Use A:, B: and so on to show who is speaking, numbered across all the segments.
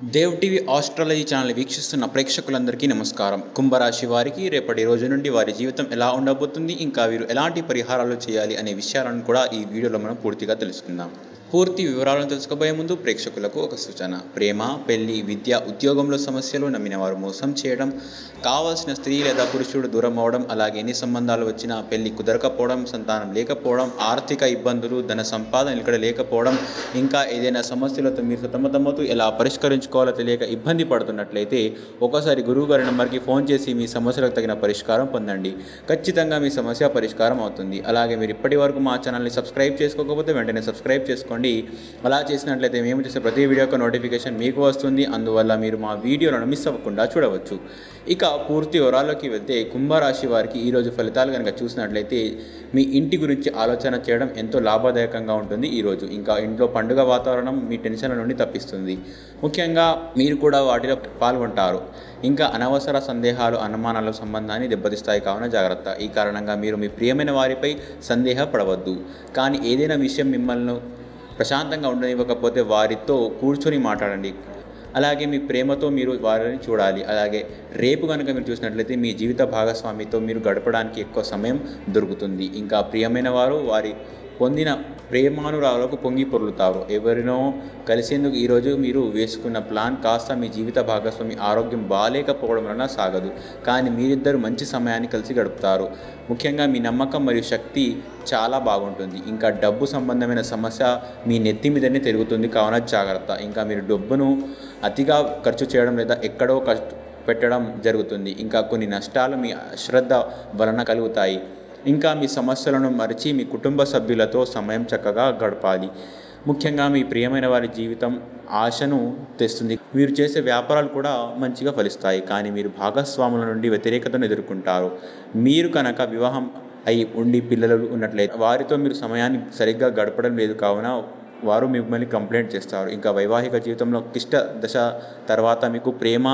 A: Dev TV astrology channel వీక్షిస్తున్న ప్రేక్షకులందరికీ నమస్కారం కుంభరాశి వారికి రేపటి రోజు నుండి వారి జీవితం ఎలా ఉండబోతుంది ఇంకా వీరు ఎలాంటి పరిహారాలు చేయాలి అనే విషయాలను కూడా ఈ వీడియోలో మనం పూర్తిగా తెలుసుకుందాం పూర్తి వివరాలను తెలుసుకోబోయే ముందు ప్రేక్షకులకు ఒక సూచన ప్రేమ పెళ్లి విద్య ఉద్యోగంలో సమస్యలు నమ్మిన వారు మోసం చేయడం కావాల్సిన స్త్రీ లేదా పురుషుడు దూరం అవడం అలాగే ఎన్ని సంబంధాలు వచ్చినా పెళ్లి కుదరకపోవడం సంతానం లేకపోవడం ఆర్థిక ఇబ్బందులు ధన సంపాదన ఇక్కడ లేకపోవడం ఇంకా ఏదైనా సమస్యలతో మీరు సతమతమవుతూ ఎలా పరిష్కరించుకోవాలో తెలియక ఇబ్బంది పడుతున్నట్లయితే ఒకసారి గురువు గారి నెంబర్కి ఫోన్ చేసి మీ సమస్యలకు తగిన పరిష్కారం పొందండి ఖచ్చితంగా మీ సమస్య పరిష్కారం అవుతుంది అలాగే మీరు ఇప్పటి వరకు మా ఛానల్ని సబ్స్క్రైబ్ చేసుకోకపోతే వెంటనే సబ్స్క్రైబ్ చేసుకోండి అలా చేసినట్లయితే మేము చేసే ప్రతి వీడియో యొక్క నోటిఫికేషన్ మీకు వస్తుంది అందువల్ల మీరు మా వీడియోలను మిస్ అవ్వకుండా చూడవచ్చు ఇక పూర్తి వివరాల్లోకి వెళ్తే కుంభరాశి వారికి ఈరోజు ఫలితాలు కనుక చూసినట్లయితే మీ ఇంటి గురించి ఆలోచన చేయడం ఎంతో లాభదాయకంగా ఉంటుంది ఈరోజు ఇంకా ఇంట్లో పండుగ వాతావరణం మీ టెన్షన్ల నుండి తప్పిస్తుంది ముఖ్యంగా మీరు కూడా వాటిలో పాల్గొంటారు ఇంకా అనవసర సందేహాలు అనుమానాలు సంబంధాన్ని దెబ్బతీస్తాయి కావున జాగ్రత్త ఈ కారణంగా మీరు మీ ప్రియమైన వారిపై సందేహపడవద్దు కానీ ఏదైనా విషయం మిమ్మల్ని ప్రశాంతంగా ఉండనివ్వకపోతే వారితో కూర్చొని మాట్లాడండి అలాగే మీ ప్రేమతో మీరు వారిని చూడాలి అలాగే రేపు కనుక మీరు చూసినట్లయితే మీ జీవిత భాగస్వామితో మీరు గడపడానికి ఎక్కువ సమయం దొరుకుతుంది ఇంకా ప్రియమైన వారు వారి పొందిన ప్రేమానురాలకు పొంగి పొర్లుతారు ఎవరినో కలిసేందుకు ఈరోజు మీరు వేసుకున్న ప్లాన్ కాస్త మీ జీవిత భాగస్వామి ఆరోగ్యం బాగాలేకపోవడం వలన సాగదు కానీ మీరిద్దరు మంచి సమయాన్ని కలిసి గడుపుతారు ముఖ్యంగా మీ నమ్మకం మరియు శక్తి చాలా బాగుంటుంది ఇంకా డబ్బు సంబంధమైన సమస్య మీ నెత్తి మీదనే తిరుగుతుంది కావున జాగ్రత్త ఇంకా మీరు డబ్బును అతిగా ఖర్చు చేయడం లేదా ఎక్కడో ఖర్చు పెట్టడం జరుగుతుంది ఇంకా కొన్ని నష్టాలు మీ అశ్రద్ధ వలన కలుగుతాయి ఇంకా మీ సమస్యలను మరిచి మీ కుటుంబ సభ్యులతో సమయం చక్కగా గడపాలి ముఖ్యంగా మీ ప్రియమైన వారి జీవితం ఆశను తెస్తుంది మీరు చేసే వ్యాపారాలు కూడా మంచిగా ఫలిస్తాయి కానీ మీరు భాగస్వాముల నుండి వ్యతిరేకతను ఎదుర్కొంటారు మీరు కనుక వివాహం అయి ఉండి పిల్లలు ఉన్నట్లయితే వారితో మీరు సమయాన్ని సరిగ్గా గడపడం లేదు కావున వారు మిమ్మల్ని కంప్లైంట్ చేస్తారు ఇంకా వైవాహిక జీవితంలో క్లిష్ట దశ తర్వాత మీకు ప్రేమ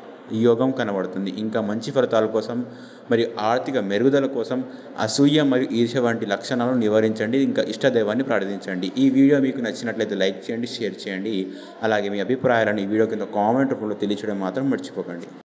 A: యోగం కనబడుతుంది ఇంకా మంచి ఫలితాల కోసం మరియు ఆర్థిక మెరుగుదల కోసం అసూయ మరియు ఈర్ష్య వంటి లక్షణాలను నివారించండి ఇంకా ఇష్టదైవాన్ని ప్రార్థించండి ఈ వీడియో మీకు నచ్చినట్లయితే లైక్ చేయండి షేర్ చేయండి అలాగే మీ అభిప్రాయాలను ఈ వీడియో కింద కామెంట్ రూపంలో తెలియచేయడం మాత్రం మర్చిపోకండి